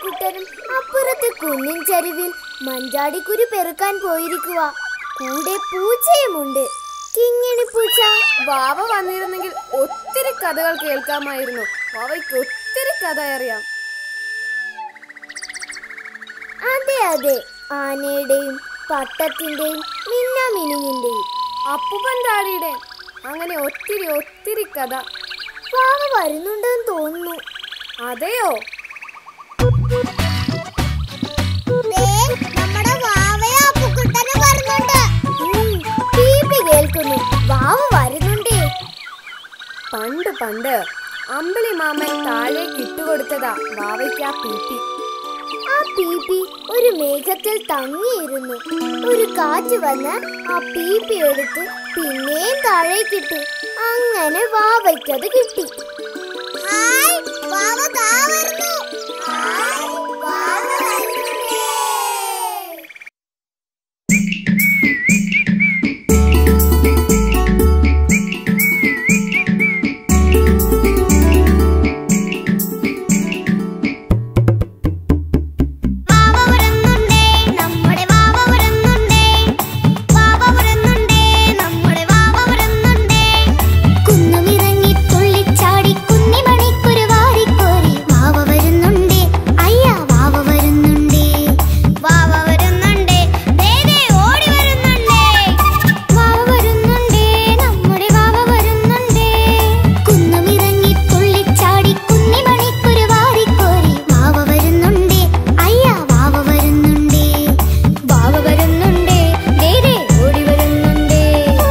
അപ്പുക്കുട്ടനും അപ്പുറത്തെ കുന്നിൻ ചരിവിൽ മഞ്ചാടിക്കുരു പെറുക്കാൻ പോയിരിക്കുക കൂടെ പൂച്ചയുമുണ്ട് കിങ്ങിണി പൂച്ച വാവ വന്നിരുന്നെങ്കിൽ ഒത്തിരി കഥകൾ കേൾക്കാമായിരുന്നു വാവയ്ക്ക് ഒത്തിരി കഥ അറിയാം അതെ അതെ ആനയുടെയും പട്ടത്തിന്റെയും മിന്നാമിനുങ്ങിന്റെയും അപ്പുപ്പൻ ഡാഡിയുടെ അങ്ങനെ ഒത്തിരി ഒത്തിരി കഥ വാവ വരുന്നുണ്ടെന്ന് തോന്നുന്നു അതെയോ നമ്മുടെ വാവയോ അപ്പുക്കുട്ടനും വരുന്നുണ്ട് പീപ്പി കേൾക്കുന്നു വാവ വരുന്നുണ്ടേ പണ്ട് പണ്ട് അമ്പിളി മാമൻ താഴേക്ക് ഇട്ടുകൊടുത്തതാ വാവയ്ക്ക് ആ പീപ്പി ആ പീപ്പി ഒരു മേഘത്തിൽ തങ്ങിയിരുന്നു ഒരു കാറ്റ് വന്ന് ആ പീപ്പി എടുത്ത് പിന്നെയും താഴേക്കിട്ടു അങ്ങനെ വാവയ്ക്കത് കിട്ടി വാവ വരുന്നുണ്ടേ നമ്മുടെ വാവ വരുന്നുണ്ടേ വാവ വരുന്നുണ്ടേ നമ്മുടെ വാവ വരുന്നുണ്ടേ കുന്നുമിറങ്ങി തുള്ളിച്ചാടി കുന്നിമണിക്കുരു വാരിക്കോരി വാവ വരുന്നുണ്ടേ അയ്യാ വാവ വരുന്നുണ്ടേ വാവ വരുന്നുണ്ടേ ദേ ദേ ഓടി വരുന്നുണ്ടേ വാവ വരുന്നുണ്ടേ നമ്മുടെ വാവ വരുന്നുണ്ടേ കുന്നുമിറങ്ങി തുള്ളിച്ചാടി കുന്നിമണിക്കുരു വാരിക്കോരി വാവ വരുന്നുണ്ടേ അയ്യാ വാവ വരുന്നുണ്ടേ വാവ വരുന്നുണ്ടേ ദേ ദേ ഓടി വരുന്നുണ്ടേ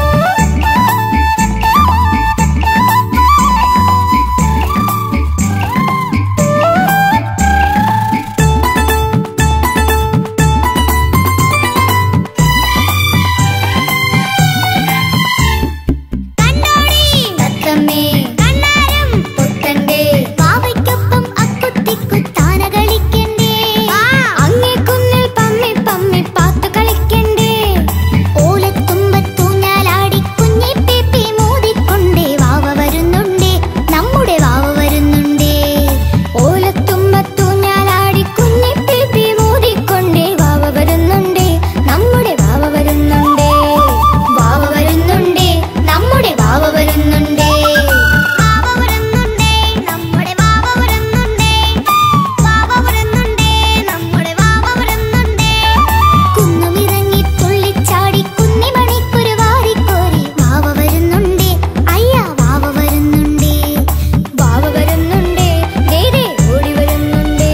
കണ്ണോടി തത്തമ്മേ കണ്ണാരം പൊത്തണ്ടേ പാവയ്ക്കൊപ്പം അക്കുത്തിക്കുത്താന കളിക്കണ്ടേ അങ്ങേ കുന്നിൽ പമ്മി പമ്മി പാത്തു കളിക്കണ്ടേ ഓലത്തുമ്പത്തൂഞ്ഞാലാടി കുഞ്ഞി പീപ്പി മോദിക്കൊണ്ടേ വാവ വരുന്നുണ്ടേ നമ്മുടെ വാവ വരുന്നുണ്ടേ ഓലത്തുമ്പത്തൂഞ്ഞാലാടി കുഞ്ഞി പീപ്പി മോദിക്കൊണ്ടേ വാവ വരുന്നുണ്ടേ നമ്മുടെ വാവ വരുന്നുണ്ടേ വാവ വരുന്നുണ്ടേ നമ്മുടെ വാവ വരുന്നുണ്ടേ വാവ വരുന്നുണ്ടേ നമ്മുടെ വാവ വരുന്നുണ്ടേ വാവ വരുന്നുണ്ടേ നമ്മുടെ വാവ വരുന്നുണ്ടേ കുന്നുമിറങ്ങി തുള്ളിച്ചാടി കുന്നിമണിക്കുരു വാരിക്കോരി വാവ വരുന്നുണ്ടേ അയ്യാ വാവ വരുന്നുണ്ടേ വാവ വരുന്നുണ്ടേ ദേ ദേ ഓടി വരുന്നുണ്ടേ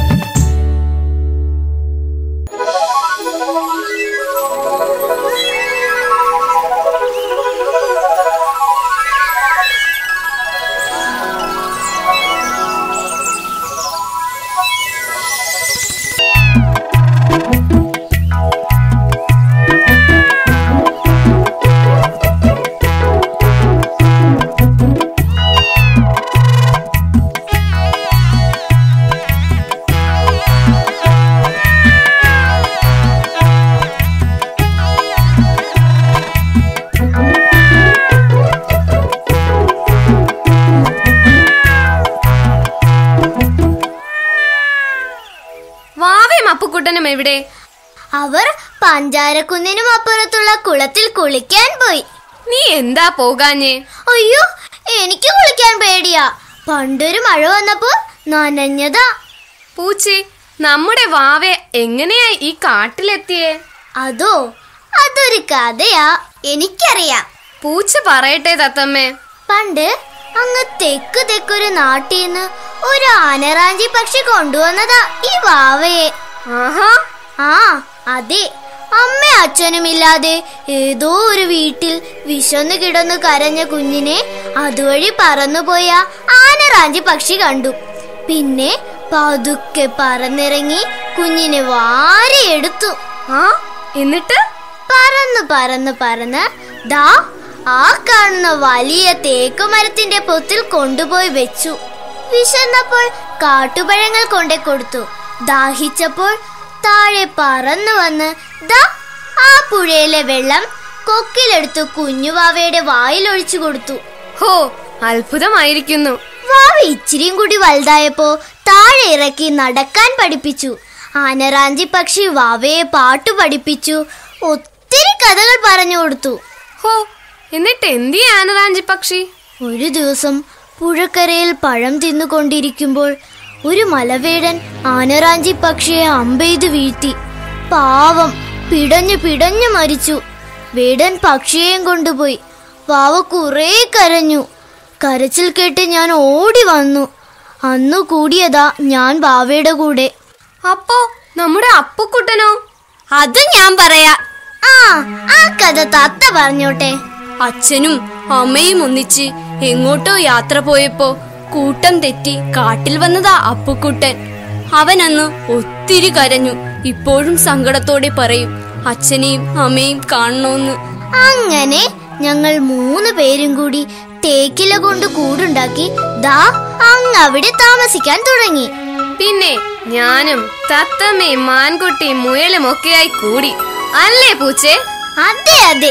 വാവയും അപ്പുക്കുട്ടനും എവിടെ അവർ പഞ്ചാരക്കുന്നിനും അപ്പുറത്തുള്ള കുളത്തിൽ കുളിക്കാൻ പോയി നീ എന്താ പോകാഞ്ഞേ അയ്യോ എനിക്ക് കുളിക്കാൻ പേടിയാ പണ്ടൊരു മഴ വന്നപ്പോ നനഞ്ഞതാ പൂച്ചി നമ്മുടെ വാവ എങ്ങനെയാ ഈ കാട്ടിലെത്തിയേ അതോ അതൊരു കഥയാ എനിക്കറിയാം പൂച്ച പറയട്ടെ തത്തമ്മേ പണ്ട് അങ്ങ് തെക്ക് തെക്കൊരു നാട്ടീന്ന് ഒരു ആനറാഞ്ചി പക്ഷി കൊണ്ടുവന്നതാ ഈ വാവയെ ആഹാ ആ അതെ അമ്മ അച്ഛനുമില്ലാതെ ഏതോ ഒരു വീട്ടിൽ വിശന്നു കിടന്നു കരഞ്ഞ കുഞ്ഞിനെ അതുവഴി പറന്നുപോയ ആനറാഞ്ചി പക്ഷി കണ്ടു പിന്നെ പതുക്കെ പറന്നിറങ്ങി കുഞ്ഞിനെ വാരിയെടുത്തു ആ എന്നിട്ട് പറന്നു പറന്നു പറന്ന് ദാ ആ കാണുന്ന വലിയ തേക്കുമരത്തിന്റെ പൊത്തിൽ കൊണ്ടുപോയി വെച്ചു വിശന്നപ്പോൾ കാട്ടുപഴങ്ങൾ കൊണ്ടേ കൊടുത്തു ദാഹിച്ചപ്പോൾ താഴെ പറന്നു വന്ന് ദാ ആ പുഴയിലെ വെള്ളം കൊക്കിലെടുത്തു കുഞ്ഞുവാവയുടെ വായിലൊഴിച്ചു കൊടുത്തു ഹോ അത്ഭുതമായിരിക്കുന്നു വാവ ഇച്ചിരിയും കൂടി വലുതായപ്പോ താഴെ ഇറക്കി നടക്കാൻ പഠിപ്പിച്ചു ആനറാഞ്ചി പക്ഷി വാവയെ പാട്ടു പഠിപ്പിച്ചു ഒത്തിരി കഥകൾ പറഞ്ഞു കൊടുത്തു ഹോ എന്നിട്ട് എന്തി ആനറാഞ്ചി പക്ഷി ഒരു ദിവസം പുഴക്കരയിൽ പഴം തിന്നുകൊണ്ടിരിക്കുമ്പോൾ ഒരു മലവേടൻ ആനറാഞ്ചി പക്ഷിയെ അമ്പെയ്ത് വീഴ്ത്തി പാവം പിടഞ്ഞു പിടഞ്ഞു മരിച്ചു വേടൻ പക്ഷിയെയും കൊണ്ടുപോയി വാവ കുറേ കരഞ്ഞു കരച്ചിൽ കേട്ട് ഞാൻ ഓടി വന്നു അന്നു കൂടിയതാ ഞാൻ വാവയുടെ കൂടെ അപ്പോ നമ്മുടെ അപ്പുക്കുട്ടനോ അത് ഞാൻ പറയാ ആ ആ കഥ തത്ത പറഞ്ഞോട്ടെ അച്ഛനും അമ്മയും ഒന്നിച്ച് എങ്ങോട്ടോ യാത്ര പോയപ്പോ കൂട്ടം തെറ്റി കാട്ടിൽ വന്നതാ അപ്പുക്കുട്ടൻ അവൻ അന്ന് ഒത്തിരി കരഞ്ഞു ഇപ്പോഴും സങ്കടത്തോടെ പറയും അച്ഛനെയും അമ്മയും കാണണോന്ന് അങ്ങനെ ഞങ്ങൾ മൂന്ന് പേരും കൂടി തേക്കില കൊണ്ട് കൂടുണ്ടാക്കി ദാ അങ്ങ് അവിടെ താമസിക്കാൻ തുടങ്ങി പിന്നെ ഞാനും തത്തമ്മയും മാൻകുട്ടിയും മുയലും ഒക്കെയായി കൂടി അല്ലേ പൂച്ചേ അതെ അതെ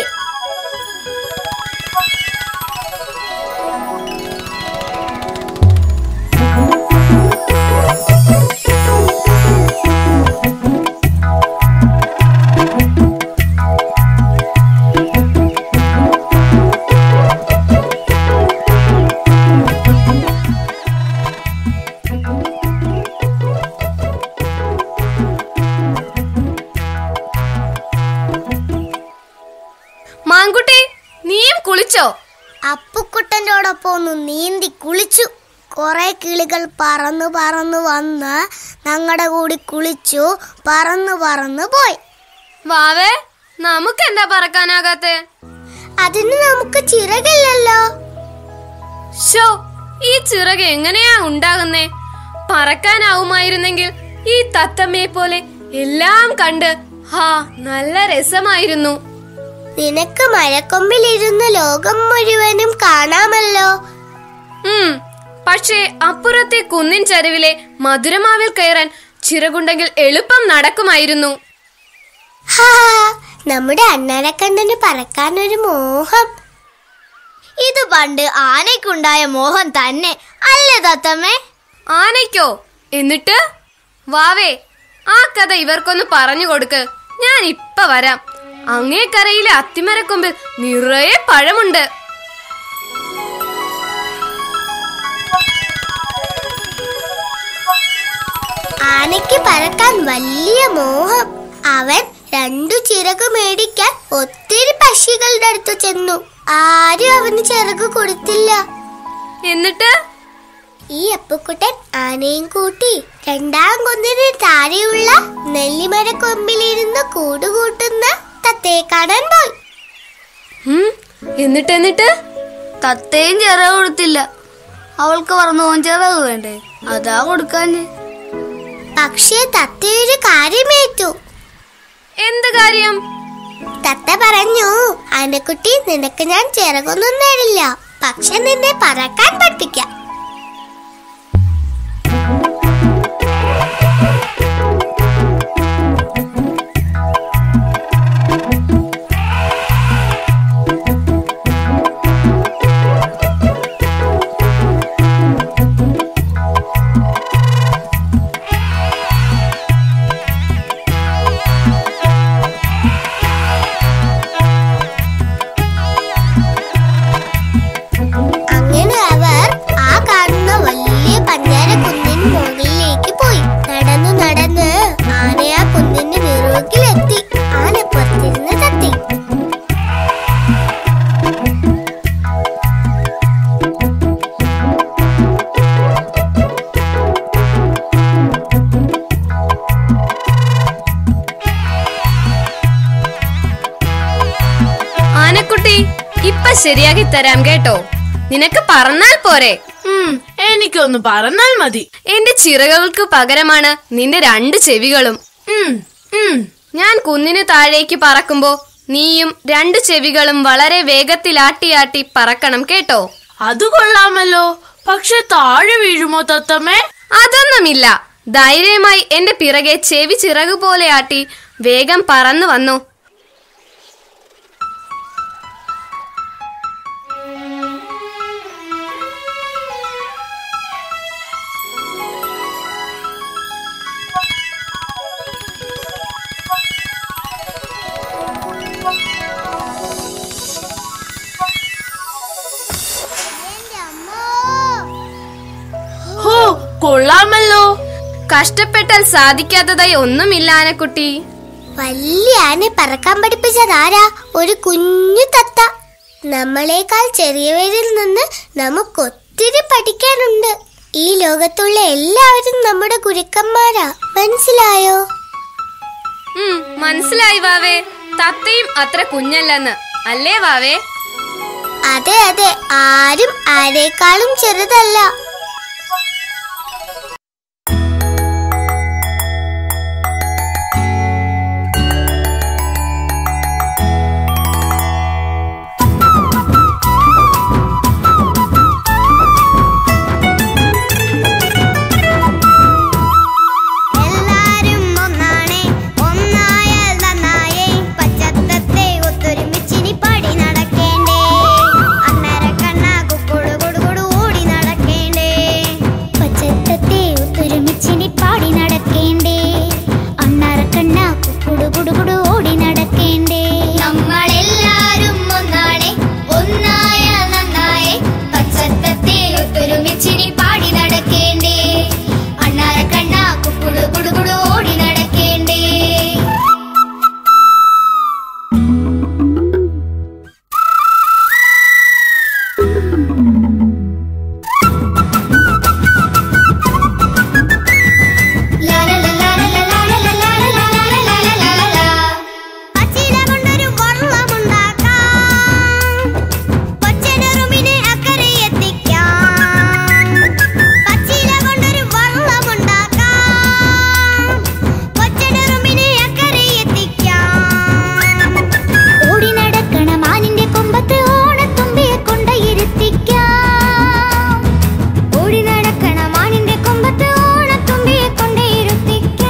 മാൻകുട്ടി നീയും കുളിച്ചോ അപ്പുക്കുട്ടൻ്റെയോടൊപ്പം ഒന്ന് നീന്തി കുളിച്ചു കുറെ കിളികൾ പറന്നു പറന്നു വന്ന് ഞങ്ങളുടെ കൂടി കുളിച്ചു പറന്നു പറന്നു പോയി വാവേ നമുക്ക് എന്താ പറക്കാനാകാത്തെ അതിന് നമുക്ക് ചിറകില്ലല്ലോ ഷോ ഈ ചിറക് എങ്ങനെയാ ഉണ്ടാകുന്നേ പറക്കാനാവുമായിരുന്നെങ്കിൽ ഈ തത്തമ്മയെ പോലെ എല്ലാം കണ്ട് ഹാ നല്ല രസമായിരുന്നു നിനക്ക് മഴക്കൊമ്പിലിരുന്ന് ലോകം മുഴുവനും കാണാമല്ലോ ഉം പക്ഷേ അപ്പുറത്തെ കുന്നിൻ ചരിവിലെ മധുരമാവിൽ കയറാൻ ചിറകുണ്ടെങ്കിൽ എളുപ്പം നടക്കുമായിരുന്നു ഹാ നമ്മുടെ അണ്ണാരക്കണ്ണന് പറക്കാനൊരു മോഹം ഇത് പണ്ട് ആനയ്ക്കുണ്ടായ മോഹം തന്നെ അല്ലേ തത്തമ്മേ ആനയ്ക്കോ എന്നിട്ട് വാവേ ആ കഥ ഇവർക്കൊന്ന് പറഞ്ഞു കൊടുക്ക് ഞാൻ ഇപ്പൊ വരാം അങ്ങേക്കരയിലെ അത്തിമരക്കൊമ്പിൽ നിറയെ പഴമുണ്ട് ആനയ്ക്ക് പറക്കാൻ വലിയ മോഹം അവൻ രണ്ടു ചിറക് മേടിക്കാൻ ഒത്തിരി പക്ഷികളുടെ അടുത്ത് ചെന്നു ആരും അവന് ചിറക് കൊടുത്തില്ല എന്നിട്ട് ഈ അപ്പുക്കുട്ടൻ ആനയും കൂട്ടി രണ്ടാം കുന്നിന് താഴെയുള്ള നെല്ലിമര കൊമ്പിലിരുന്ന് കൂടുകൂട്ടുന്ന തത്തയെ കാണാൻ പോയി ഉം, എന്നിട്ട് എന്നിട്ട് തത്തയും ചിറക് കൊടുത്തില്ല അവൾക്ക് പറഞ്ഞു പോകാൻ ചിറക് വേണ്ടേ അതാ കൊടുക്കാന് പക്ഷേ തത്തയൊരു കാര്യമേറ്റു എന്ത് കാര്യം തത്ത പറഞ്ഞു ആനക്കുട്ടി നിനക്ക് ഞാൻ ചിറകൊന്നും തരില്ല പക്ഷെ നിന്നെ പറക്കാൻ പഠിപ്പിക്കാം അങ്ങനെ അവർ ആ കാണുന്ന വലിയ പഞ്ചാര കുന്നിൻ മുകളിലേക്ക് പോയി നടന്നു നടന്ന് ആന ആ കുന്നിന്റെ നിറവിലെത്തി ആന പുറത്തിരുന്ന് തത്തി ആനക്കുട്ടി ഇപ്പൊ ശരിയാക്കി തരാം കേട്ടോ നിനക്ക് പറന്നാൽ പോരെ ഉം, എനിക്കൊന്ന് പറഞ്ഞാൽ മതി എന്റെ ചിറകുകൾക്ക് പകരമാണ് നിന്റെ രണ്ട് ചെവികളും ഉം, ഉം. ഞാൻ കുന്നിന് താഴേക്ക് പറക്കുമ്പോ നീയും രണ്ട് ചെവികളും വളരെ വേഗത്തിലാട്ടിയാട്ടി പറക്കണം കേട്ടോ അത് കൊള്ളാമല്ലോ പക്ഷെ താഴെ വീഴുമോ തത്തമ്മേ അതൊന്നുമില്ല ധൈര്യമായി എന്റെ പിറകെ ചെവി ചിറക് പോലെ ആട്ടി വേഗം പറന്നു വന്നു കൊള്ളാമല്ലോ കഷ്ടപ്പെട്ടാൽ സാധിക്കാത്തതായി ഒന്നുമില്ല ആനക്കുട്ടി വലിയ ആനെ പറക്കാൻ പഠിപ്പിച്ചതാരാ ഒരു കുഞ്ഞു തത്ത നമ്മളെക്കാൾ ചെറിയവരിൽ നിന്ന് നമുക്കൊത്തിരി പഠിക്കാനുണ്ട് ഈ ലോകത്തുള്ള എല്ലാവരും നമ്മുടെ ഗുരുക്കന്മാരാ മനസ്സിലായോ ഉം, മനസ്സിലായി വാവേ തത്തയും അത്ര കുഞ്ഞല്ലെന്ന് അല്ലേ വാവേ അതെ അതെ ആരും ആരെക്കാളും ചെറുതല്ല എല്ലാരും ഒന്നാണേ ഒന്നായാൽ നന്നായേ പച്ചത്തത്തെ ഒത്തൊരുമിച്ചിനി പടി നടക്കേണ്ടേ അന്നര കണ്ണ കുക്കുടു കൊടുകൊടു ഓടി നടക്കേണ്ടേ പച്ചത്തത്തെ ഒത്തൊരുമിച്ചിനി പാടി നടക്കേണ്ടേ അണ്ണാറക്കണ്ണ കുക്കുടു കുടുകുടു ഓടി നടക്കേണ്ടേ നമ്മളെല്ലാരും ഒന്നാണേ ഒന്നായാൽ നന്നായേ പച്ചത്തത്തെ ഒത്തൊരുമിച്ചിനി പാടി നടക്കേണ്ടേ അണ്ണാര കണ്ണ കുക്കുടു കൊടുകൊടു ഓടി നടക്കേണ്ടേ പച്ചില കൊണ്ടൊരു വള്ളമുണ്ടാക്കാം പച്ചനെറുമ്പിനെ അക്കരെ എത്തിക്കാം പച്ചില കൊണ്ടൊരു വള്ളമുണ്ടാക്കാം പച്ചനെറുമ്പിനെ അക്കരെ എത്തിക്കാം ഓടി നടക്കണ മാനിന്റെ കൊമ്പത്ത് ഓണത്തുമ്പിയെ കൊണ്ടയിരുത്തിക്കാം ഓടി നടക്കണ മാനിന്റെ കൊമ്പത്ത് ഓണത്തുമ്പിയെ കൊണ്ടയിരുത്തിക്കാം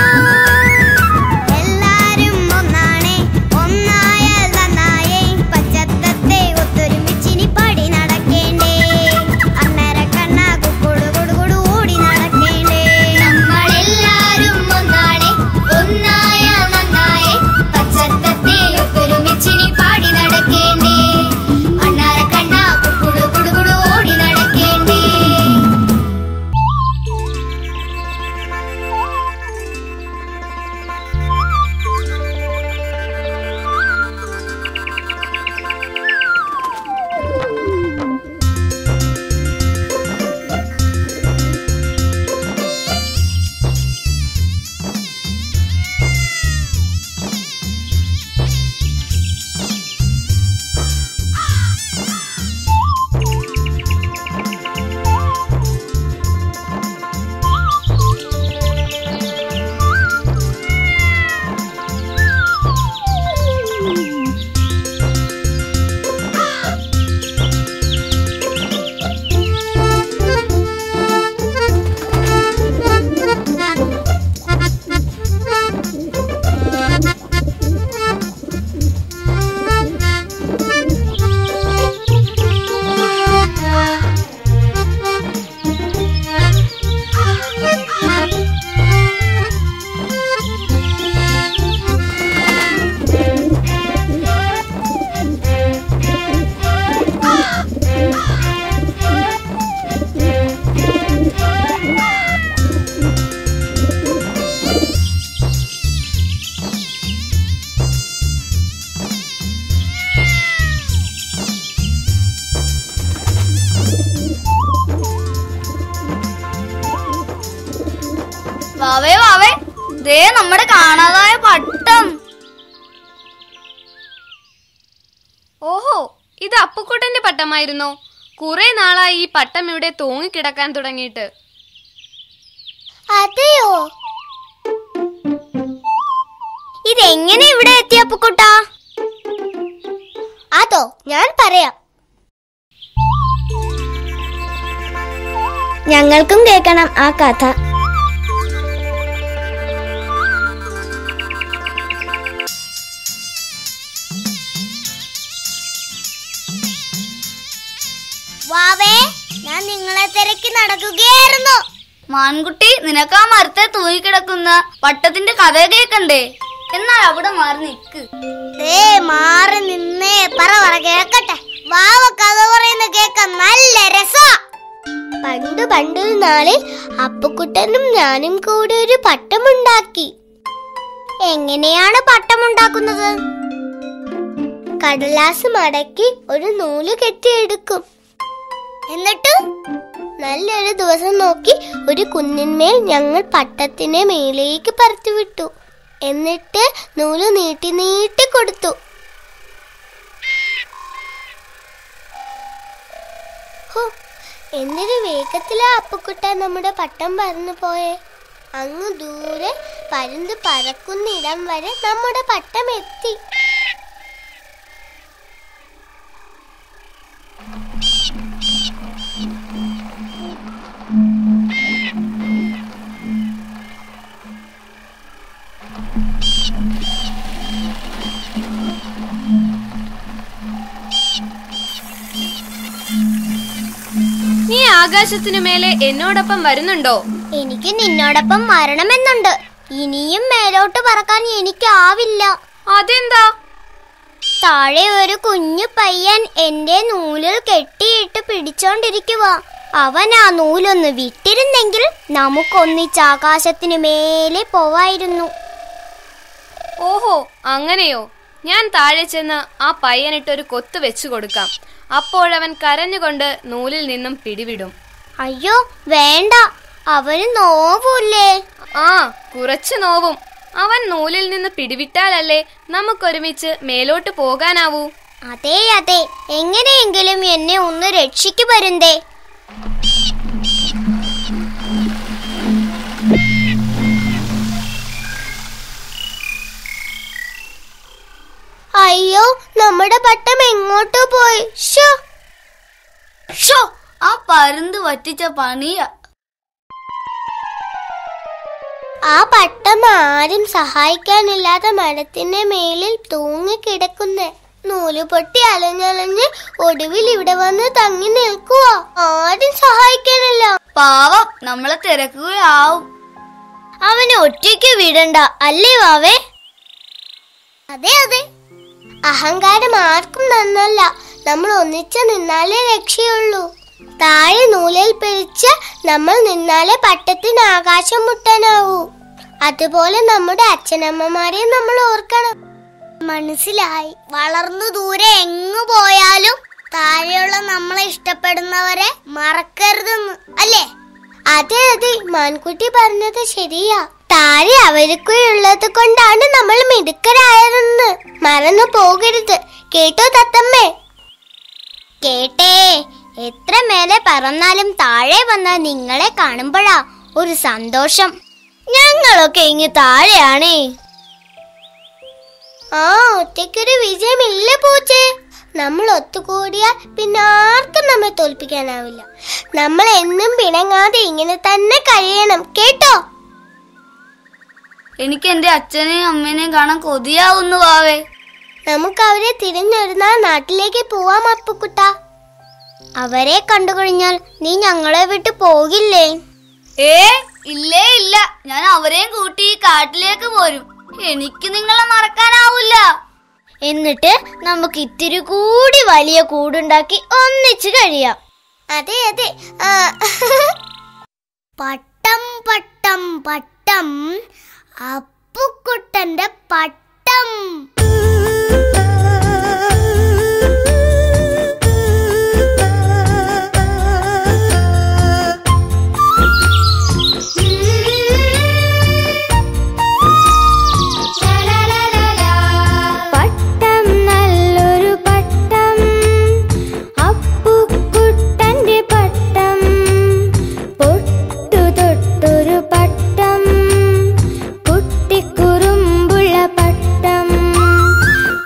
എല്ലാരും ഒന്നാണേ ഒന്നായാൽ നന്നായേ പച്ചത്തത്തെ ഒത്തൊരുമിച്ചിനി പടി നടക്കേണ്ടേ അന്നര കണ്ണ കുക്കുടു കൊടുകൊടു ഓടി നടക്കേണ്ടേ നമ്മളെല്ലാരും ഒന്നാണേ ഒന്നായാൽ നന്നായേ പച്ചത്തത്തെ ഒത്തൊരുമിച്ചിനി പാടി നടക്കേണ്ടേ അണ്ണാര കണ്ണ കുക്കുടു കൊടുകൊടു ഓടി നടക്കേണ്ടേ വാവേ വാവേ ദേ നമ്മുടെ കാണാതായ പട്ടം ഓഹോ ഇത് അപ്പുക്കുട്ടന്റെ പട്ടമായിരുന്നോ കുറെ നാളായി ഈ പട്ടം ഇവിടെ തൂങ്ങിക്കിടക്കാൻ തുടങ്ങിയിട്ട് അതെയോ ഇതെങ്ങനെ ഇവിടെ എത്തിയ അപ്പുക്കുട്ടാ അതോ ഞാൻ പറയാം ഞങ്ങൾക്കും കേൾക്കണം ആ കഥ വാവേ ഞാൻ നിങ്ങളെ തിരക്കി നടക്കുകയായിരുന്നു മാൻകുട്ടി നിനക്ക് ആ മരത്തെ തൂങ്ങിക്കിടക്കുന്ന പട്ടത്തിന്റെ കഥ കേക്കണ്ടേ എന്നാൽ അവിടെ മാറി നിക്ക് ദേ മാറി നിന്നേ പറ പറ കേക്കട്ടെ വാവ കഥ പറയുന്ന കേക്കാൻ നല്ല രസ പണ്ട് പണ്ടൊരു നാളിൽ അപ്പുക്കുട്ടനും ഞാനും കൂടി ഒരു പട്ടമുണ്ടാക്കി എങ്ങനെയാണ് പട്ടമുണ്ടാക്കുന്നത് കടലാസ് മടക്കി ഒരു നൂല് കെട്ടിയെടുക്കും എന്നിട്ട് നല്ലൊരു ദിവസം നോക്കി ഒരു കുന്നിന്മേൽ ഞങ്ങൾ പട്ടത്തിനെ മേലേക്ക് പറത്തി വിട്ടു എന്നിട്ട് നൂല് നീട്ടി നീട്ടി കൊടുത്തു ഹോ, എന്തൊരു വേഗത്തിലാ അപ്പുക്കുട്ട നമ്മുടെ പട്ടം പറന്നു പോയെ അങ്ങ് ദൂരെ പരുന്ത് പറക്കുന്ന ഇടം വരെ നമ്മുടെ പട്ടം എത്തി നീ ആകാശത്തിനു മേലെ എന്നോടൊപ്പം വരുന്നുണ്ടോ എനിക്ക് നിന്നോടൊപ്പം മരണമെന്നുണ്ട് ഇനിയും മേലോട്ട് പറക്കാൻ എനിക്കാവില്ല അതെന്താ താഴെ ഒരു കുഞ്ഞു പയ്യൻ എന്റെ നൂലിൽ കെട്ടിയിട്ട് പിടിച്ചോണ്ടിരിക്കുക അവൻ ആ നൂലൊന്ന് വിട്ടിരുന്നെങ്കിൽ നമുക്കൊന്നിച്ച് ആകാശത്തിനു മേലെ പോവായിരുന്നു ഓഹോ അങ്ങനെയോ ഞാൻ താഴെ ചെന്ന് ആ പയ്യനിട്ടൊരു കൊത്ത് വെച്ചു കൊടുക്കാം അപ്പോഴവൻ കരഞ്ഞുകൊണ്ട് നൂലിൽ നിന്നും പിടിവിടും അയ്യോ വേണ്ട അവന് നോവൂല്ലേ ആ കുറച്ചു നോവും അവൻ നൂലിൽ നിന്ന് പിടിവിട്ടാലല്ലേ നമുക്കൊരുമിച്ച് മേലോട്ട് പോകാനാവൂ അതെ അതെ എങ്ങനെയെങ്കിലും എന്നെ ഒന്ന് രക്ഷിക്കു വരുന്നേ അയ്യോ നമ്മുടെ പട്ടം എങ്ങോട്ടോ പോയി ഷോ ഷോ ആ പരുന്ത് വറ്റിച്ച പണിയാ ആ പട്ടം ആരും സഹായിക്കാനില്ലാത്ത മരത്തിന്റെ മേലിൽ തൂങ്ങിക്കിടക്കുന്നേ നൂല് പൊട്ടി അലഞ്ഞലഞ്ഞ് ഒടുവിൽ ഇവിടെ വന്ന് തങ്ങി നിൽക്കുക ആരും സഹായിക്കാനില്ല പാവം നമ്മളെ തിരക്കുകയാവും അവനെ ഒറ്റയ്ക്ക് വിടണ്ട അല്ലേ വാവേ അതെ അതെ അഹങ്കാരം ആർക്കും നന്നല്ല നമ്മൾ ഒന്നിച്ച് നിന്നാലേ രക്ഷയുള്ളൂ താഴെ നൂലിൽ പിടിച്ച് നമ്മൾ നിന്നാലേ പട്ടത്തിന് ആകാശം മുട്ടാനാവൂ അതുപോലെ നമ്മുടെ അച്ഛനമ്മമാരെ നമ്മൾ ഓർക്കണം മനസ്സിലായി വളർന്നു ദൂരെ എങ്ങു പോയാലും താഴെയുള്ള നമ്മളെ ഇഷ്ടപ്പെടുന്നവരെ മറക്കരുതെന്ന് അല്ലേ അതെ അതെ മാൻകുട്ടി പറഞ്ഞത് ശരിയാ താഴെ അവർക്കുള്ളത് കൊണ്ടാണ് നമ്മൾ മിടുക്കരായതെന്ന് മറന്നു പോകരുത് കേട്ടോ തത്തമ്മേ കേട്ടേ എത്ര മേലെ പറന്നാലും താഴെ വന്ന നിങ്ങളെ കാണുമ്പോഴാ ഒരു സന്തോഷം ഞങ്ങളൊക്കെ ഇങ്ങ് താഴെയാണേ ആ ഒറ്റയ്ക്കൊരു വിജയമില്ല പൂച്ചേ നമ്മൾ ഒത്തുകൂടിയാൽ പിന്നെ ആർക്കും നമ്മെ തോൽപ്പിക്കാനാവില്ല നമ്മൾ എന്നും പിണങ്ങാതെ ഇങ്ങനെ തന്നെ കഴിയണം കേട്ടോ എനിക്ക് എന്റെ അച്ഛനെയും അമ്മേനെയും കാണാൻ കൊതിയാവുന്നു വാവേ നമുക്ക് അവരെ തിരിഞ്ഞൊരു നാൾ നാട്ടിലേക്ക് പോവാം അപ്പുക്കുട്ട അവരെ കണ്ടുകഴിഞ്ഞാൽ നീ ഞങ്ങളെ വിട്ടു പോകില്ലേ ഏ ഇല്ലേ ഇല്ല ഞാൻ അവരെയും കൂട്ടി ഈ കാട്ടിലേക്ക് പോരും എനിക്ക് നിങ്ങളെ മറക്കാനാവൂല എന്നിട്ട് നമുക്ക് ഇത്തിരി കൂടി വലിയ കൂടുണ്ടാക്കി ഒന്നിച്ചു കഴിയാം അതെ അതെ ആ. പട്ടം പട്ടം പട്ടം അപ്പുക്കുട്ടന്റെ പട്ടം പട്ടം നല്ലൊരു പട്ടം അപ്പുക്കുട്ടന്റെ പട്ടം പൊട്ടു തൊട്ടൊരു പട്ടം കുട്ടിക്കുറുമ്പുള്ള പട്ടം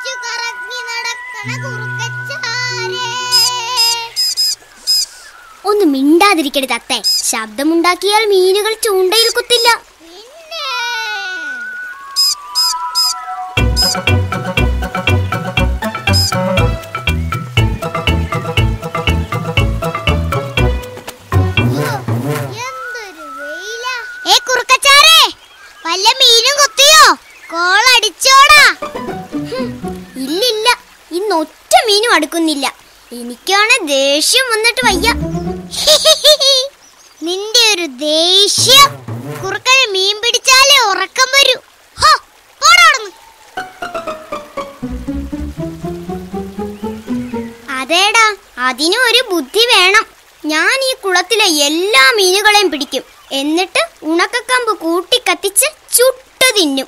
ചുറ്റിച്ചു കറങ്ങി നടക്കണ കുറുക്കച്ചാരേ ഒന്ന് മിണ്ടാതിരിക്കരുത് അത്തെ ശബ്ദമുണ്ടാക്കിയാൽ മീനുകൾ ചൂണ്ടയിൽ കുത്തില്ല പിന്നെ എന്തൊരു വെയിലാ. ഏ കുറുക്കച്ചാരേ വല്ല മീനും കൊത്തിയോ കോളടിച്ചോടാ ഹും, ഇല്ലില്ല ഇന്ന് ഒറ്റ മീനും അടുക്കുന്നില്ല എനിക്കാണ് ദേഷ്യം വന്നിട്ട് വയ്യ നിന്റെ ഒരു ദേഷ്യം കുറുക്കന് മീൻ പിടിച്ചാലേ ഉറക്കം വരൂ ഹോ, പോടാ അവിടുന്ന്. അതേടാ അതിനും ഒരു ബുദ്ധി വേണം ഞാൻ ഈ കുളത്തിലെ എല്ലാ മീനുകളെയും പിടിക്കും എന്നിട്ട് ഉണക്കക്കമ്പ് കൂട്ടി കത്തിച്ച് ചുട്ടു തിന്നും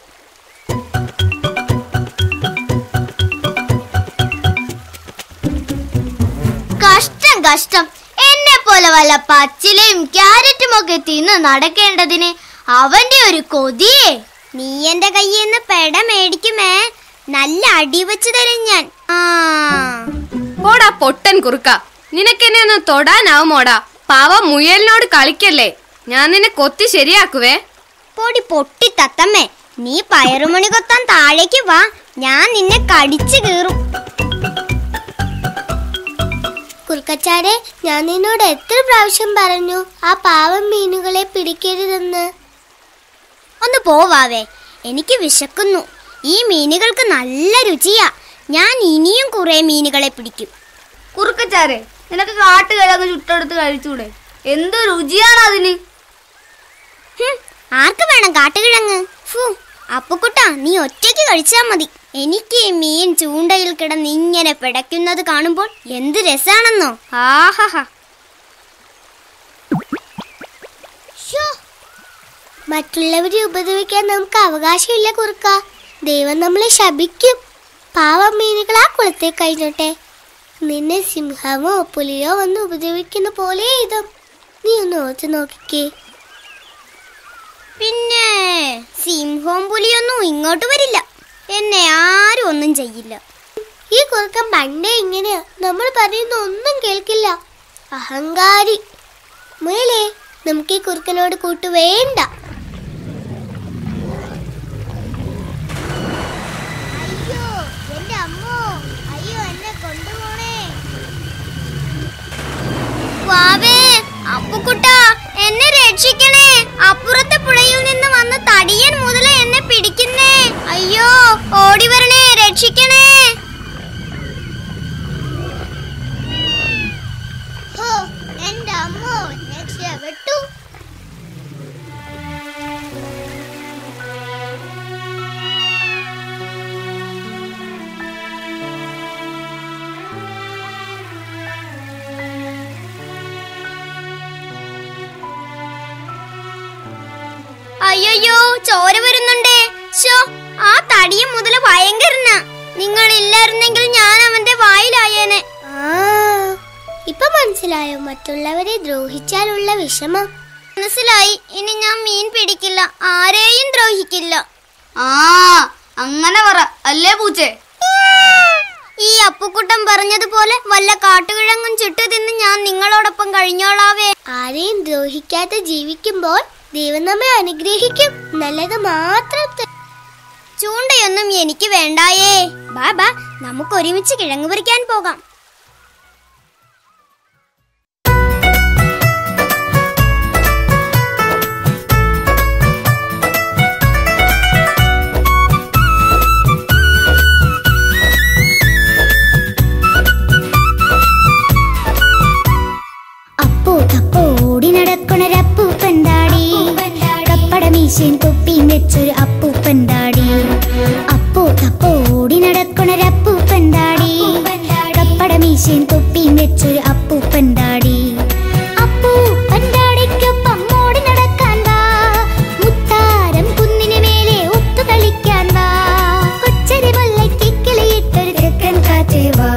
കഷ്ടം കഷ്ടം എന്നെ പോലെ വല്ല പച്ചിലയും ക്യാരറ്റും ഒക്കെ തിന്ന് നടക്കേണ്ടതിന് അവന്റെ ഒരു കൊതിയേ നീ എന്റെ കയ്യിൽ നിന്ന് പെട മേടിക്കുമേ നല്ല അടി വെച്ച് തരും ഞാൻ ആ പോടാ പൊട്ടൻ കുറുക്ക നിനക്കെന്നെ ഒന്ന് തൊടാനാവുമോടാ പാവ മുയലിനോട് കളിക്കല്ലേ ഞാൻ നിന്നെ കൊത്തി ശരിയാക്കുവേ പൊടി പൊട്ടി തത്തമ്മേ നീ പയറുമണി കൊത്താൻ താഴേക്ക് വാ ഞാൻ നിന്നെ കടിച്ചു കീറും കുറുക്കച്ചാരെ ഞാൻ നിന്നോട് എത്ര പ്രാവശ്യം പറഞ്ഞു ആ പാവം മീനുകളെ പിടിക്കരുതെന്ന് ഒന്ന് പോവാവേ എനിക്ക് വിശക്കുന്നു ഈ മീനുകൾക്ക് നല്ല രുചിയാ ഞാൻ ഇനിയും കുറെ മീനുകളെ പിടിക്കും കുറുക്കച്ചാരെ നിനക്ക് കാട്ടുകിഴങ്ങ് ചുട്ടെടുത്ത് കഴിച്ചൂടെ എന്ത് രുചിയാണ് അതിന് ഹും, ആർക്ക് വേണം കാട്ടുകിഴങ്ങ് ഫു അപ്പുക്കുട്ട നീ ഒറ്റയ്ക്ക് കഴിച്ചാ മതി എനിക്ക് ഈ മീൻ ചൂണ്ടയിൽ കിടന്ന് ഇങ്ങനെ പിടയ്ക്കുന്നത് കാണുമ്പോൾ എന്ത് രസാണെന്നോ ആഹാഹാ ശ്ശോ, മറ്റുള്ളവരെ ഉപദ്രവിക്കാൻ നമുക്ക് അവകാശമില്ല കുറുക്ക ദൈവം നമ്മളെ ശപിക്കും പാവം മീനുകൾ ആ കുളത്തെ കഴിഞ്ഞോട്ടെ നിന്നെ സിംഹമോ പുലിയോ വന്ന് ഉപദ്രവിക്കുന്ന പോലെ ഇതും നീ ഒന്ന് ഓർത്തു നോക്കിക്കേ പിന്നെ സിംഹവും പുലിയൊന്നും ഇങ്ങോട്ട് വരില്ല എന്നെ ആരും ഒന്നും ചെയ്യില്ല ഈ കുറുക്കൻ പണ്ടേ ഇങ്ങനെയാ നമ്മൾ പറയുന്ന ഒന്നും കേൾക്കില്ല അഹങ്കാരി മുയലേ നമുക്ക് ഈ കുറുക്കനോട് കൂട്ട് വേണ്ട അയ്യോ എന്റെ അമ്മോ അയ്യോ എന്നെ കൊണ്ടുപോണേ വാവേ അപ്പുക്കുട്ട എന്നെ രക്ഷിക്കണേ അപ്പുറത്തെ പുഴയിൽ നിന്ന് വന്ന് തടിയൻ മുതല എന്നെ പിടിക്കുന്നേ അയ്യോ ഓടി വരണേ രക്ഷിക്കണേ ഹോ എന്റെ അമ്മോ രക്ഷപ്പെട്ടു അയ്യോ ചോര വരുന്നുണ്ടേ ശോ ആ തടിയൻ മുതല ഭയങ്കരന നിങ്ങൾ ഇല്ലായിരുന്നെങ്കിൽ ഞാൻ അവന്റെ വായിലായേനെ ആ ഇപ്പൊ മനസ്സിലായോ മറ്റുള്ളവരെ ദ്രോഹിച്ചാലുള്ള വിഷമം മനസ്സിലായി ഇനി ഞാൻ മീൻ പിടിക്കില്ല ആരെയും ദ്രോഹിക്കില്ല ആ അങ്ങനെ പറ അല്ലേ പൂച്ചേ ഈ അപ്പുക്കുട്ടൻ പറഞ്ഞതുപോലെ വല്ല കാട്ടുകിഴങ്ങും ചുട്ടു തിന്ന് ഞാൻ നിങ്ങളോടൊപ്പം കഴിഞ്ഞോളാവേ ആരെയും ദ്രോഹിക്കാതെ ജീവിക്കുമ്പോൾ ദൈവം നമ്മെ അനുഗ്രഹിക്കും നല്ലത് മാത്രം ത- ചൂണ്ടയൊന്നും എനിക്ക് വേണ്ടായേ ബാ ബാ നമുക്ക് ഒരുമിച്ച് കിഴങ്ങ് പറിക്കാൻ പോകാം അപ്പോ തപ്പോ ഓടി നടക്കണൊരപ്പൂപ്പന്താടി കപ്പട മീശയും തൊപ്പിയും വെച്ചൊരു അപ്പൂപ്പന്താടി അപ്പോ തപ്പോ ഓടി നടക്കണൊരപ്പൂപ്പന്താടി കപ്പട മീശയും തൊപ്പിയും വെച്ചൊരു അപ്പൂപ്പന്താടി അപ്പൂപ്പന്താടിക്കൊപ്പം ഓടി നടക്കാൻ വാ മുത്താരം കുന്നിന് മേലെ ഒത്തു കളിക്കാൻ വാ കൊച്ചരി മുല്ലയ്ക്ക് കിളിയിട്ടൊരു തെക്കൻ കാറ്റേ വാ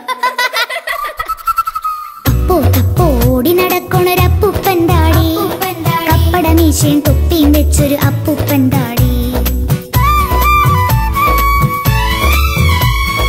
അപ്പോ തപ്പോ ഓടി നടക്കണൊരപ്പൂപ്പന്താടി കപ്പട മീശയും തൊപ്പിയും വെച്ചൊരു അപ്പൂപ്പന്താടി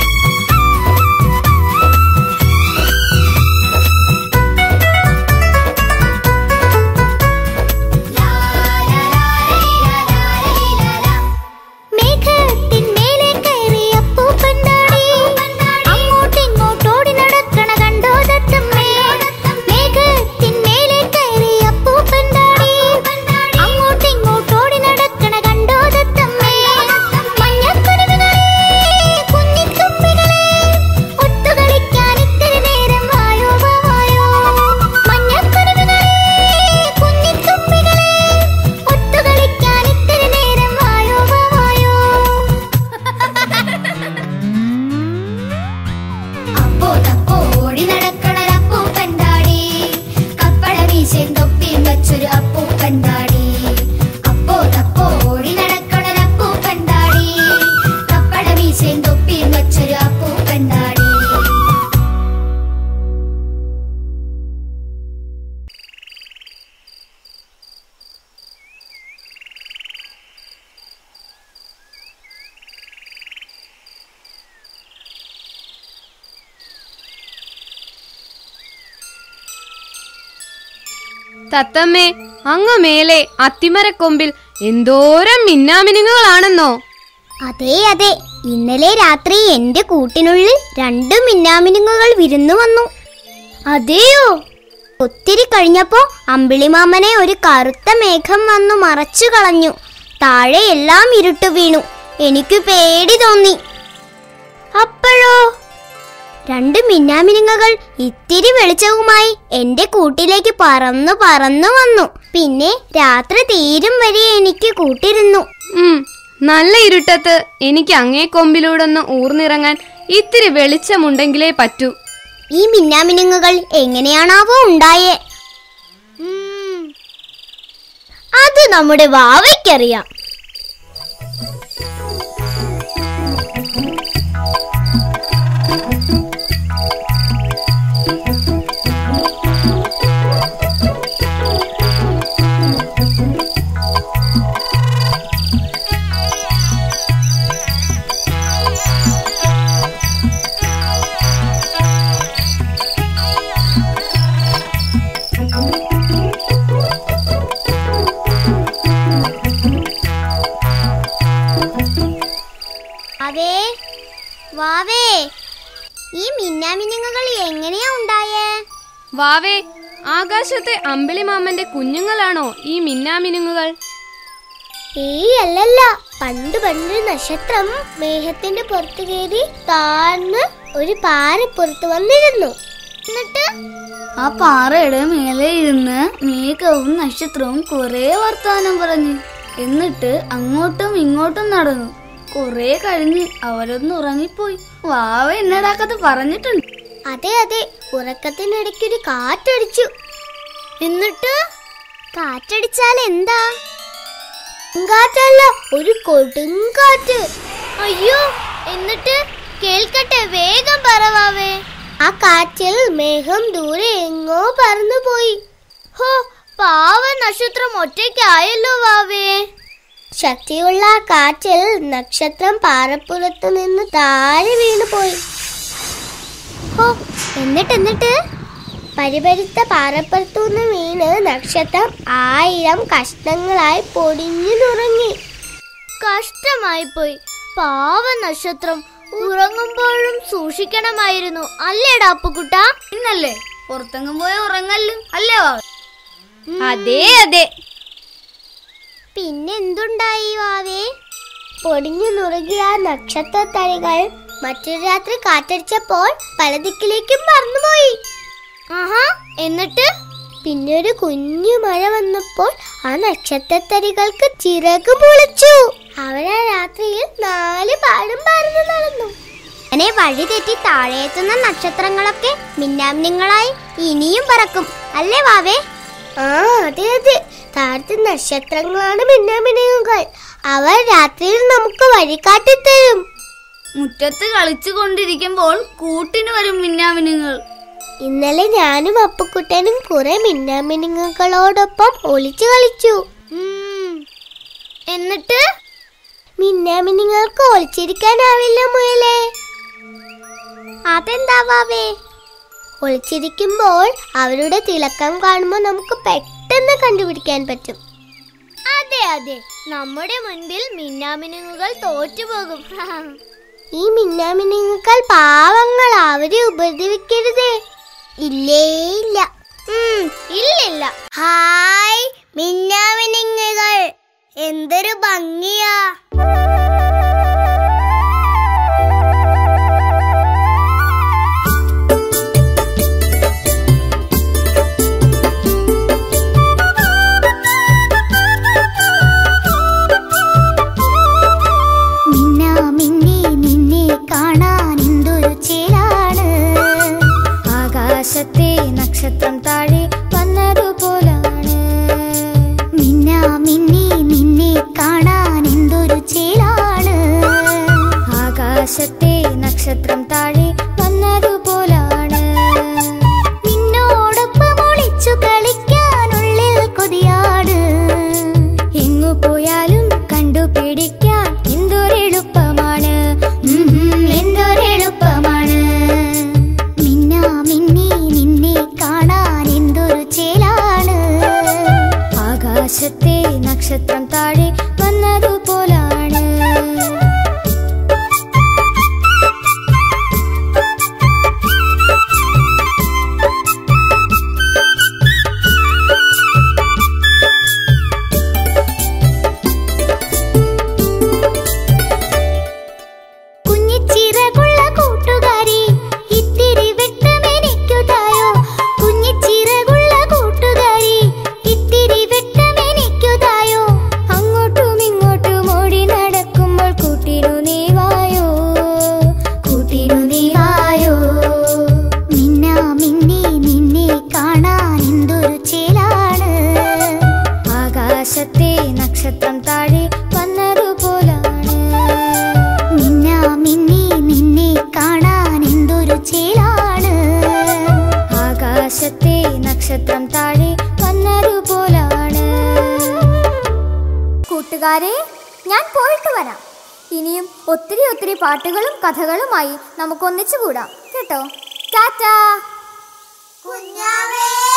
തത്തമ്മേ അങ്ങ് മേലെ അത്തിമരക്കൊമ്പിൽ എന്തോരം മിന്നാമിനുങ്ങുകളാണെന്നോ അതെ അതെ ഇന്നലെ രാത്രി എന്റെ കൂട്ടിനുള്ളിൽ രണ്ട് മിന്നാമിനുങ്ങുകൾ വിരുന്നു വന്നു അതെയോ ഒത്തിരി കഴിഞ്ഞപ്പോ അമ്പിളിമാമനെ ഒരു കറുത്ത മേഘം വന്നു മറച്ചു കളഞ്ഞു താഴെ എല്ലാം ഇരുട്ടു വീണു എനിക്ക് പേടി തോന്നി അപ്പോഴോ രണ്ട് മിന്നാമിനുങ്ങകൾ ഇത്തിരി വെളിച്ചവുമായി എന്റെ കൂട്ടിലേക്ക് പറന്നു പറന്നു വന്നു പിന്നെ രാത്രി തീരും വരെ എനിക്ക് കൂട്ടിരുന്നു ഉം നല്ല ഇരുട്ടത്ത് എനിക്ക് അങ്ങേ കൊമ്പിലൂടൊന്ന് ഊർന്നിറങ്ങാൻ ഇത്തിരി വെളിച്ചമുണ്ടെങ്കിലേ പറ്റൂ ഈ മിന്നാമിനുങ്ങുകൾ എങ്ങനെയാണാവോ ഉണ്ടായേ ഉം, അത് നമ്മുടെ വാവയ്ക്കറിയാം അവേ വാവേ ഈ മിന്നാമിനുങ്ങുകൾ എങ്ങനെയാ ഉണ്ടായേ വാവേ ആകാശത്തെ അമ്പിളിമാമന്റെ കുഞ്ഞുങ്ങളാണോ ഈ മിന്നാമിനുങ്ങുകൾ ഏയ് അല്ലല്ല പണ്ട് പണ്ട് നക്ഷത്രം മേഘത്തിന്റെ പുറത്ത് കയറി താഴ്ന്ന് ഒരു പാറ പുറത്ത് വന്നിരുന്നു എന്നിട്ട് ആ പാറയുടെ മേലെ ഇരുന്ന് മേഘവും നക്ഷത്രവും കുറെ വർത്താനം പറഞ്ഞു എന്നിട്ട് അങ്ങോട്ടും ഇങ്ങോട്ടും നടന്നു കുറെ കഴിഞ്ഞ് അവരൊന്ന് ഉറങ്ങിപ്പോയി വാവ എന്നടാക്കത്ത് പറഞ്ഞിട്ടുണ്ട് അതെ അതെ ഉറക്കത്തിനിടയ്ക്ക് ഒരു കാറ്റടിച്ചു എന്നിട്ട് കാറ്റടിച്ചാൽ എന്താ കാറ്റല്ല ഒരു കൊടുങ്കാറ്റ് അയ്യോ എന്നിട്ട് കേൾക്കട്ടെ വേഗം പറവാവേ ആ കാറ്റിൽ മേഘം ദൂരെ എങ്ങോ പറന്നുപോയി ഹോ പാവ നക്ഷത്രം ഒറ്റയ്ക്കായല്ലോ വാവേ ശക്തിയുള്ള ആ കാറ്റിൽ നക്ഷത്രം പാറപ്പുറത്തു നിന്ന് താഴെ വീണുപോയി ഓ എന്നിട്ട് എന്നിട്ട് പരിപരിത്ത പാറപ്പുറത്തു നിന്ന് വീണ് നക്ഷത്രം ആയിരം കഷ്ണങ്ങളായി പൊടിഞ്ഞു നുറങ്ങി കഷ്ടമായി പോയി പാവ നക്ഷത്രം ഉറങ്ങുമ്പോഴും സൂക്ഷിക്കണമായിരുന്നു അല്ലേടാ അപ്പുക്കുട്ട ഇന്നല്ലേ പുറത്തെങ്ങും പോയ ഉറങ്ങല്ലും അല്ലേ വാവ അതെ അതെ പിന്നെന്തുണ്ടായി വാവേ പൊടിഞ്ഞു നുറുകിയ ആ നക്ഷത്ര തളികൾ മറ്റൊരു രാത്രി കാറ്റടിച്ചപ്പോൾ പല ദിക്കിലേക്കും പറന്നുപോയി ആഹാ എന്നിട്ട് പിന്നെ ഒരു കുഞ്ഞു മഴ വന്നപ്പോൾ ആ നക്ഷത്രത്തരികൾക്ക് ചിറക് പൊളിച്ചു അവരാ രാത്രിയിൽ നാല് പാടും പറന്നു നടന്നു അങ്ങനെ വഴി തെറ്റി താഴെയെത്തുന്ന നക്ഷത്രങ്ങളൊക്കെ മിന്നാമിനങ്ങളായി ഇനിയും പറക്കും അല്ലേ വാവേ ആ അതെ അതെ താഴത്തെ നക്ഷത്രങ്ങളാണ് മിന്നാമിനുകൾ അവർ രാത്രിയിൽ നമുക്ക് വഴികാട്ടി തരും മുറ്റത്ത് കളിച്ചു കൊണ്ടിരിക്കുമ്പോൾ കൂട്ടിന് വരും മിന്നാമിനുങ്ങൾ ഇന്നലെ ഞാനും അപ്പുക്കുട്ടനും കുറെ മിന്നാമിനുങ്ങളോടൊപ്പം ഒളിച്ചു കളിച്ചു ഉം. എന്നിട്ട് മിന്നാമിനുങ്ങൾക്ക് ഒളിച്ചിരിക്കാനാവില്ല മുയലേ അതെന്താവാവേ ഒളിച്ചിരിക്കുമ്പോൾ അവരുടെ തിളക്കം കാണുമ്പോൾ നമുക്ക് പെട്ടെന്ന് കണ്ടുപിടിക്കാൻ പറ്റും അതെ അതെ നമ്മുടെ മുൻപിൽ മിന്നാമിനുങ്ങൾ തോറ്റുപോകും ഈ മിന്നാമിനുങ്ങൾ പാവങ്ങൾ അവരെ ഉപദ്രവിക്കരുതേ ഇല്ലേ ഇല്ല ഉം, ഇല്ലില്ല ഹായ് മിന്നാമിനുങ്ങൾ എന്തൊരു ഭംഗിയാ മിന്നാ മിന്നി നിന്നെ കാണാൻ എന്തൊരു ചേലാണ് ആകാശത്തെ നക്ഷത്രം താഴെ വന്നതുപോലാണ് മിന്നാ മിന്നി നിന്നെ കാണാൻ എന്തൊരു ചേലാണ് ആകാശത്തെ നക്ഷത്രം താഴെ വന്നതുപോലാണ് നിന്നോടൊപ്പം ഒളിച്ചു കളിക്കാനുള്ളിൽ കൊതിയാണ് എങ്ങു പോയാലും കണ്ടുപിടിക്കാൻ എന്തൊരെളുപ്പമാണ് ഉം, എന്തൊരെളുപ്പമാണ് മിന്നാ മിന്നി നിന്നെ കാണാൻ എന്തൊരു ചേലാണ് ഒത്തിരി ഒത്തിരി പാട്ടുകളും കഥകളുമായി നമുക്ക് ഒന്നിച്ചു കൂടാം കേട്ടോ ടാറ്റാ കുഞ്ഞാവേ